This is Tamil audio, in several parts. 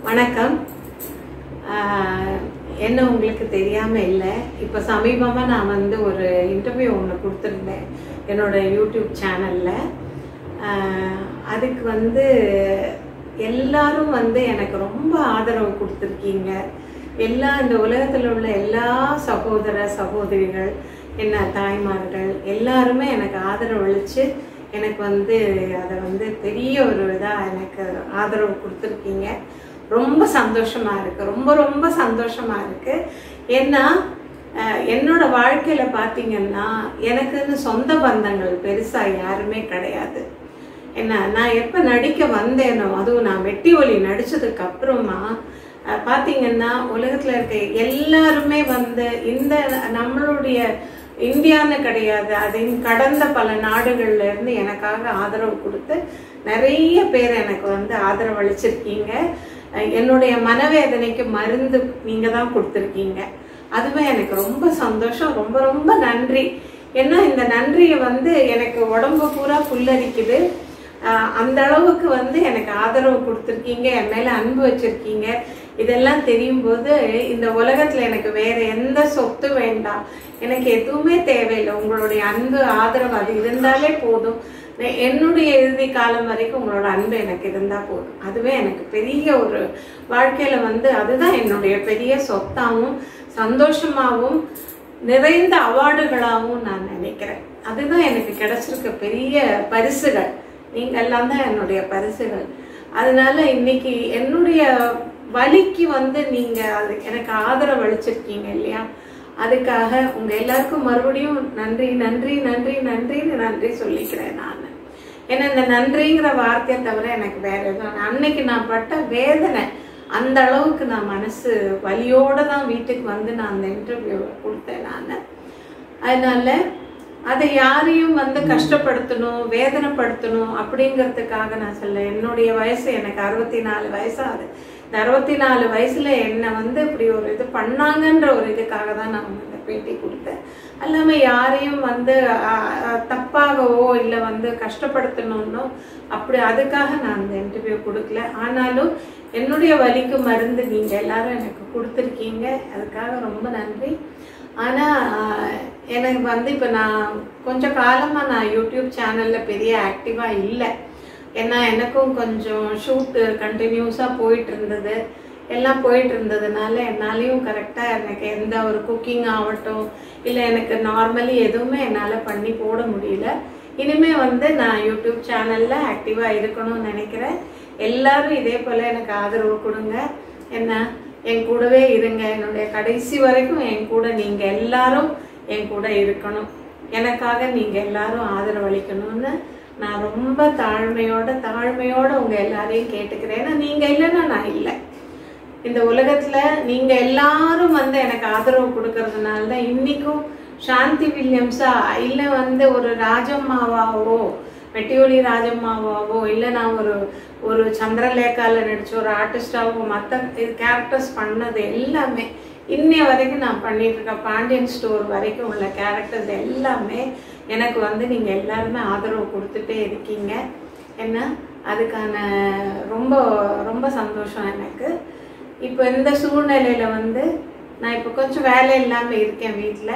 வணக்கம் ஆஹ், என்ன உங்களுக்கு தெரியாமல் இல்லை இப்போ சமீபமாக நான் வந்து ஒரு இன்டர்வியூ ஒன்று கொடுத்துருந்தேன் என்னோட யூடியூப் சேனலில் அதுக்கு வந்து எல்லாரும் வந்து எனக்கு ரொம்ப ஆதரவு கொடுத்துருக்கீங்க எல்லா இந்த உலகத்தில் உள்ள எல்லா சகோதர சகோதரிகள் என்ன தாய்மார்கள் எல்லாருமே எனக்கு ஆதரவு அளித்து எனக்கு வந்து அதை வந்து பெரிய ஒரு இதாக எனக்கு ஆதரவு கொடுத்துருக்கீங்க ரொம்ப சந்தோஷமா இருக்கு ரொம்ப ரொம்ப சந்தோஷமா இருக்கு ஏன்னா அஹ், என்னோட வாழ்க்கையில பார்த்தீங்கன்னா எனக்குன்னு சொந்த பந்தங்கள் பெருசா யாருமே கிடையாது என்ன நான் எப்போ நடிக்க வந்தேனோ அதுவும் நான் வெட்டி ஒலி நடிச்சதுக்கு அப்புறமா அஹ், பார்த்தீங்கன்னா உலகத்தில் இருக்க எல்லாருமே வந்து இந்த நம்மளுடைய இந்தியான்னு கிடையாது அதையும் கடந்த பல நாடுகள்ல இருந்து எனக்காக ஆதரவு கொடுத்து நிறைய பேர் எனக்கு வந்து ஆதரவு அளிச்சிருக்கீங்க அஹ், என்னுடைய மனவேதனைக்கு மருந்து நீங்க தான் கொடுத்துருக்கீங்க அதுவே எனக்கு ரொம்ப சந்தோஷம் ரொம்ப ரொம்ப நன்றி ஏன்னா இந்த நன்றியை வந்து எனக்கு உடம்பு பூரா புல்லரிக்குது ஆஹ் அந்த அளவுக்கு வந்து எனக்கு ஆதரவு கொடுத்துருக்கீங்க என் மேல அன்பு வச்சிருக்கீங்க இதெல்லாம் தெரியும் போது இந்த உலகத்துல எனக்கு வேற எந்த சொத்து வேண்டாம் எனக்கு எதுவுமே தேவையில்லை உங்களுடைய அன்பு ஆதரவு அது இருந்தாலே போதும் நெ- என்னுடைய இறுதி காலம் வரைக்கும் உங்களோட அன்பு எனக்கு இருந்தா போதும் அதுவே எனக்கு பெரிய ஒரு வாழ்க்கையில வந்து அதுதான் என்னுடைய பெரிய சொத்தாவும் சந்தோஷமாவும் நிறைந்த அவார்டுகளாகவும் நான் நினைக்கிறேன் அதுதான் எனக்கு கிடைச்சிருக்க பெரிய பரிசுகள் நீங்க எல்லாம் தான் என்னுடைய பரிசுகள் அதனால இன்னைக்கு என்னுடைய வலிக்கு வந்து நீங்க அது எனக்கு ஆதரவு அளிச்சிருக்கீங்க இல்லையா அதுக்காக உங்க எல்லாருக்கும் மறுபடியும் நன்றி நன்றி நன்றி நன்றின்னு நன்றி சொல்லிக்கிறேன் நான் ஏன்னா இந்த நன்றிங்கிற வார்த்தையை தவிர எனக்கு வேற எதுவும் அன்னைக்கு நான் பட்ட வேதனை அந்த அளவுக்கு நான் மனசு வலியோட தான் வீட்டுக்கு வந்து நான் அந்த இன்டர்வியூ கொடுத்தேன் நான் அதனால அதை யாரையும் வந்து கஷ்டப்படுத்தணும் வேதனைப்படுத்தணும் அப்படிங்கிறதுக்காக நான் சொல்ல என்னுடைய வயசு எனக்கு அறுபத்தி நாலு வயசாகுது இந்த அறுபத்தி நாலு வயசுல என்னை வந்து இப்படி ஒரு இது பண்ணாங்கன்ற ஒரு இதுக்காக தான் நான் இந்த பேட்டி கொடுத்தேன் அல்லாம யாரையும் வந்து ஆஹ், ஆஹ், தப்பாகவோ இல்லை வந்து கஷ்டப்படுத்தணும்னோ அப்படி அதுக்காக நான் அந்த இன்டர்வியூ கொடுக்கல ஆனாலும் என்னுடைய வலிக்கு மருந்து நீங்க எல்லாரும் எனக்கு கொடுத்துருக்கீங்க அதுக்காக ரொம்ப நன்றி ஆனா ஆஹ், எனக்கு வந்து இப்போ நான் கொஞ்சம் காலமா நான் யூடியூப் சேனல்ல பெரிய ஆக்டிவா இல்லை ஏன்னா எனக்கும் கொஞ்சம் ஷூட்டு கண்டினியூஸாக போயிட்டு இருந்தது எல்லாம் போயிட்டு இருந்ததுனால என்னாலையும் கரெக்டாக எனக்கு எந்த ஒரு குக்கிங் ஆகட்டும் இல்லை எனக்கு நார்மலி எதுவுமே என்னால் பண்ணி போட முடியல இனிமே வந்து நான் யூடியூப் சேனலில் ஆக்டிவாக இருக்கணும்னு நினைக்கிறேன் எல்லாரும் இதே போல் எனக்கு ஆதரவு கொடுங்க என்ன என் கூடவே இருங்க என்னுடைய கடைசி வரைக்கும் என் கூட நீங்கள் எல்லாரும் என் கூட இருக்கணும் எனக்காக நீங்கள் எல்லாரும் ஆதரவு அளிக்கணும்னு நான் ரொம்ப தாழ்மையோட தாழ்மையோட உங்க எல்லாரையும் கேட்டுக்கிறேன் ஏன்னா நீங்க இல்லைன்னா நான் இல்லை இந்த உலகத்துல நீங்க எல்லாரும் வந்து எனக்கு ஆதரவு கொடுக்கறதுனால தான் இன்னைக்கும் சாந்தி வில்லியம்ஸா இல்ல வந்து ஒரு ராஜம்மாவாவோ மெட்டியோலி ராஜம்மாவாவோ இல்ல நான் ஒரு ஒரு சந்திரலேகால நடிச்ச ஒரு ஆர்டிஸ்டாவோ மற்ற கேரக்டர்ஸ் பண்ணது எல்லாமே இன்னைய வரைக்கும் நான் பண்ணிட்டு இருக்க பாண்டியன் ஸ்டோர் வரைக்கும் உள்ள கேரக்டர்ஸ் எல்லாமே எனக்கு வந்து நீங்க எல்லாருமே ஆதரவு கொடுத்துட்டே இருக்கீங்க என்ன அதுக்கான ரொம்ப ரொம்ப சந்தோஷம் எனக்கு இப்போ இந்த சூழ்நிலையில வந்து நான் இப்போ கொஞ்சம் வேலை இல்லாமல் இருக்கேன் வீட்டில்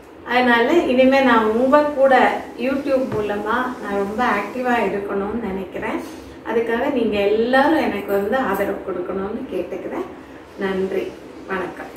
அதனால இனிமேல் நான் உங்க கூட யூடியூப் மூலமா நான் ரொம்ப ஆக்டிவாக இருக்கணும்னு நினைக்கிறேன் அதுக்காக நீங்கள் எல்லாரும் எனக்கு வந்து ஆதரவு கொடுக்கணும்னு கேட்டுக்கிறேன் நன்றி வணக்கம்